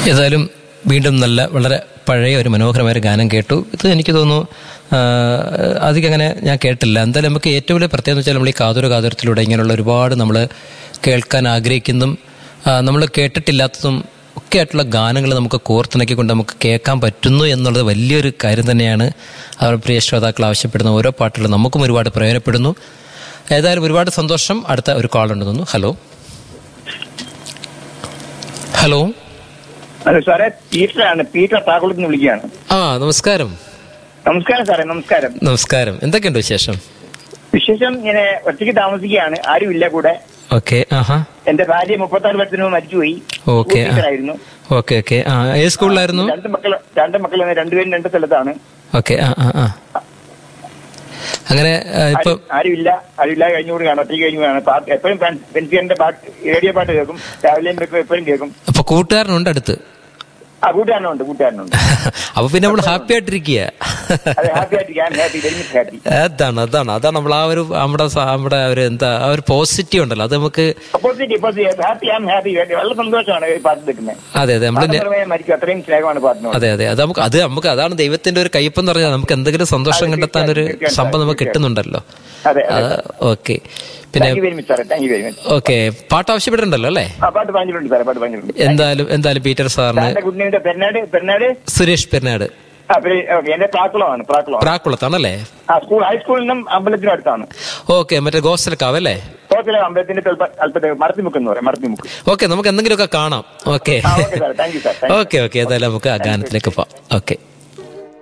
ഏതായാലും വീണ്ടും നല്ല വളരെ പഴയ ഒരു മനോഹരമായ ഒരു ഗാനം കേട്ടു ഇത് എനിക്ക് തോന്നുന്നു ആ, അധികം അങ്ങനെ ഞാൻ കേട്ടില്ല എന്തായാലും നമുക്ക് ഏറ്റവും വലിയ പ്രത്യേകത എന്ന് വെച്ചാൽ നമ്മൾ ഈ കാതോര കാതോരത്തിലൂടെ ഇങ്ങനെയുള്ള ഒരുപാട് നമ്മൾ കേൾക്കാൻ ആഗ്രഹിക്കുന്നതും നമ്മൾ കേട്ടിട്ടില്ലാത്തതും ഒക്കെ ആയിട്ടുള്ള ഗാനങ്ങൾ നമുക്ക് കോർത്തിണക്കിക്കൊണ്ട് നമുക്ക് കേൾക്കാൻ പറ്റുന്നു എന്നുള്ളത് വലിയൊരു കാര്യം തന്നെയാണ് അവർ പ്രിയ ശ്രോതാക്കൾ ആവശ്യപ്പെടുന്ന ഓരോ പാട്ടുകളും നമുക്കും ഒരുപാട് പ്രയോജനപ്പെടുന്നു ഏതായാലും ഒരുപാട് സന്തോഷം അടുത്ത ഒരു കോൾ ഉണ്ടെന്ന് തോന്നുന്നു ഹലോ ഹലോ ഹലോ സാറേ പീറ്ററാണ് പീറ്റർ താക്കുളത്ത് നിന്ന് വിളിക്കുകയാണ് ആ നമസ്കാരം നമസ്കാരം സാറേ നമസ്കാരം നമസ്കാരം എന്തൊക്കെയുണ്ട് വിശേഷം വിശേഷം ഇങ്ങനെ ഒറ്റയ്ക്ക് താമസിക്കുകയാണ് ആരുമില്ല കൂടെ ഓക്കെ ആഹാ എന്റെ ഭാര്യ മുപ്പത്താറ് വർഷത്തിന് മുമ്പ് മരിച്ചുപോയി ഓക്കെ ആ. ടീച്ചറായിരുന്നു ഓക്കെ ഓക്കെ ആ ഏത് സ്കൂളിലായിരുന്നു രണ്ട് മക്കൾ രണ്ട് മക്കൾ രണ്ടുപേരും രണ്ട് സ്ഥലത്താണ് ഓക്കെ ആ ആ ആ അങ്ങനെ ആ, ഇപ്പൊ ആരും- ആരുമില്ല ആരുമില്ല കഴിഞ്ഞു കൂടുകയാണ് ഒറ്റയ്ക്ക് കഴിഞ്ഞു കൂടുകയാണ് പാട്ട് എപ്പോഴും പെൻസിയറിന്റെ പാട്ട് റേഡിയോ പാട്ട് കേൾക്കും രാവിലെയും വെക്കും, എപ്പോഴും കേൾക്കും അപ്പൊ കൂട്ടുകാരനുണ്ട് അടുത്ത് ആ കൂട്ടുകാരനുണ്ട് കൂട്ടുകാരനുണ്ട് അപ്പൊ പിന്നെ നമ്മൾ ഹാപ്പി ആയിട്ടിരിക്കുക അതെ ഹാപ്പി ആയിട്ട് ഞാൻ ഹാപ്പി വെരി മച്ച് ഹാപ്പി അതാണ് അതാണ് അതാണ് നമ്മൾ ആ ഒരു നമ്മുടെ സ- നമ്മുടെ ഒരു എന്താ ആ ഒരു പോസിറ്റീവ് ഉണ്ടല്ലോ അത് നമുക്ക് positive positive happy am happy വളരെ സന്തോഷമാണ് ഈ പാട്ട് കേൾക്കുന്നത് അതെ അതെ നമ്മൾ മരിക്കും അത്രയും സ്നേഹമാണ് പാട്ടിനോട് അതെ അതെ അത് നമുക്ക് അത് നമുക്ക് അതാണ് ദൈവത്തിന്റെ ഒരു കയ്പെന്ന് പറഞ്ഞാൽ നമുക്ക് എന്തെങ്കിലും സന്തോഷം കണ്ടെത്താൻ ഒരു സംഭവം നമുക്ക് കിട്ടുന്നുണ്ടല്ലോ അതെ അതെ ഓക്കെ പിന്നെ താങ്ക് യു വെരി മച്ച് സാറേ thank you very much okay പാട്ട് ആവശ്യപ്പെട്ടിട്ടുണ്ടല്ലോ അല്ലേ ആ പാട്ട് പറഞ്ഞിട്ടുണ്ട് സാറേ പാട്ട് പറഞ്ഞിട്ടുണ്ട് എന്തായാലും എന്തായാലും പീറ്റർ സാറിന് സാറിന്റെ കുട്ടിയുടെ പെരുന്നാട് പെരുന്നാട് സുരേഷ് പെരുന്നാട് ആ ഓക്കെ എന്റെ പ്രാക്കുളമാണ് പ്രാക്കുളമാണ് പ്രാക്കുളത്താണല്ലേ ആ സ്കൂൾ ഹൈസ്കൂളിനും അമ്പലത്തിനും അടുത്താണ് ഓക്കെ മറ്റേ ഗോസ്റ്റലക്കാവ് അല്ലേ കോച്ചിലെ അമ്പലത്തിന്റെ അല്പത്തെ മറത്തിമുക്ക് എന്ന് പറയാം മറത്തിമുക്ക് ഓക്കെ നമുക്ക് എന്തെങ്കിലുമൊക്കെ കാണാം ഓക്കെ ആ okay sir thank you sir thank you okay okay ഏതായാലും നമുക്ക് ആ ഗാനത്തിലേക്ക് പോവാം ഓക്കെ